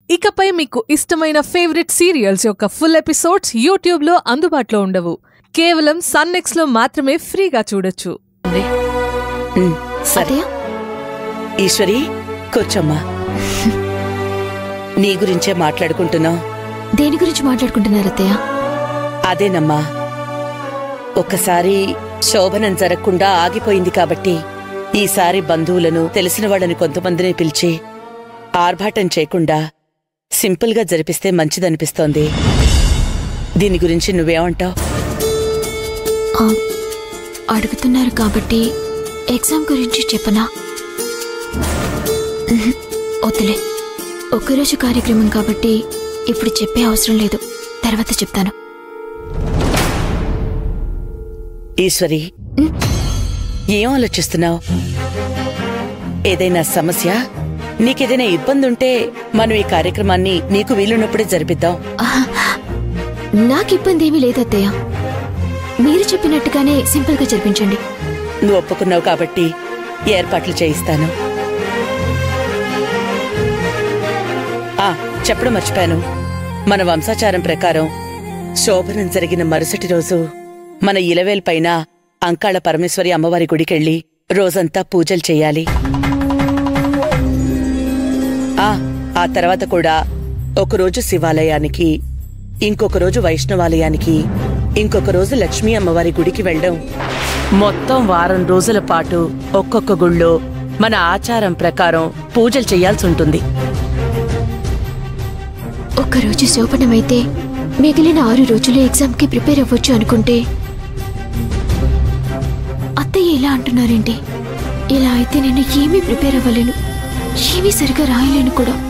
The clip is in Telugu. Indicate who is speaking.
Speaker 1: ఇకపై మీకు ఇష్టమైన ఫేవరెట్ సీరియల్స్ యొక్క ఫుల్ ఎపిసోడ్స్ యూట్యూబ్లో అందుబాటులో ఉండవు కేవలం సన్నెక్స్లో మాత్రమే ఫ్రీగా చూడొచ్చు
Speaker 2: ఉమ్, సరే
Speaker 3: అదయా
Speaker 2: ఈశ్వరి కూర్చోమ్మా నీ గురించే మాట్లాడుకుంటున్నాం
Speaker 3: దేని గురించి మాట్లాడుకుంటున్నారు అత్తయ్య
Speaker 2: అదేనమ్మా ఒక్కసారి శోభనం జరగకుండా ఆగిపోయింది కాబట్టి ఈసారి బంధువులను తెలిసిన వాళ్ళని కొంతమందిని పిలిచి ఆర్భాటం చేయకుండా సింపుల్గా జరిపిస్తే మంచిదనిపిస్తోంది దీని గురించి నువ్వేమంటావ్
Speaker 3: ఆ, అడుగుతున్నారు కాబట్టి ఎగ్జామ్ గురించి చెప్పనా ఉహు, వద్దులే ఒక్కరోజు కార్యక్రమం కాబట్టి ఇప్పుడు చెప్పే అవసరం లేదు తర్వాత చెప్తాను
Speaker 2: ఈశ్వరి ఏం ఆలోచిస్తున్నావు ఏదైనా సమస్య నీకేదైనా ఇబ్బంది ఉంటే మనం ఈ కార్యక్రమాన్ని నీకు వీలున్నప్పుడే జరిపిద్దాం
Speaker 3: ఆహా, నాకు ఇబ్బంది ఏమీ లేదు అత్తయ్య మీరు చెప్పినట్టుగానే సింపుల్గా జరిపించండి
Speaker 2: నువ్వు ఒప్పుకున్నావు కాబట్టి ఏర్పాట్లు చేయిస్తాను ఆ చెప్పడం మర్చిపోయాను మన వంశాచారం ప్రకారం శోభనం జరిగిన మరుసటి రోజు మన ఇలవేల్ పైన అంకాళ పరమేశ్వరి అమ్మవారి గుడికెళ్ళి రోజంతా పూజలు చేయాలి ఆ ఆ తర్వాత కూడా ఒకరోజు శివాలయానికి ఇంకొక రోజు వైష్ణవాలయానికి ఇంకొక రోజు లక్ష్మీ అమ్మవారి గుడికి వెళ్ళడం మొత్తం వారం రోజుల పాటు ఒక్కొక్క గుళ్ళో మన ఆచారం ప్రకారం పూజలు చేయాల్సి ఉంటుంది
Speaker 3: ఒక్కరోజు శోభనమైతే మిగిలిన ఆరు రోజులు ఎగ్జామ్కి ప్రిపేర్ అవ్వచ్చు అనుకుంటే అత్తయ్య ఇలా అంటున్నారేంటి ఇలా అయితే నేను ఏమీ ప్రిపేర్ అవ్వలేను ఏమీ సరిగా రాయలేను కూడా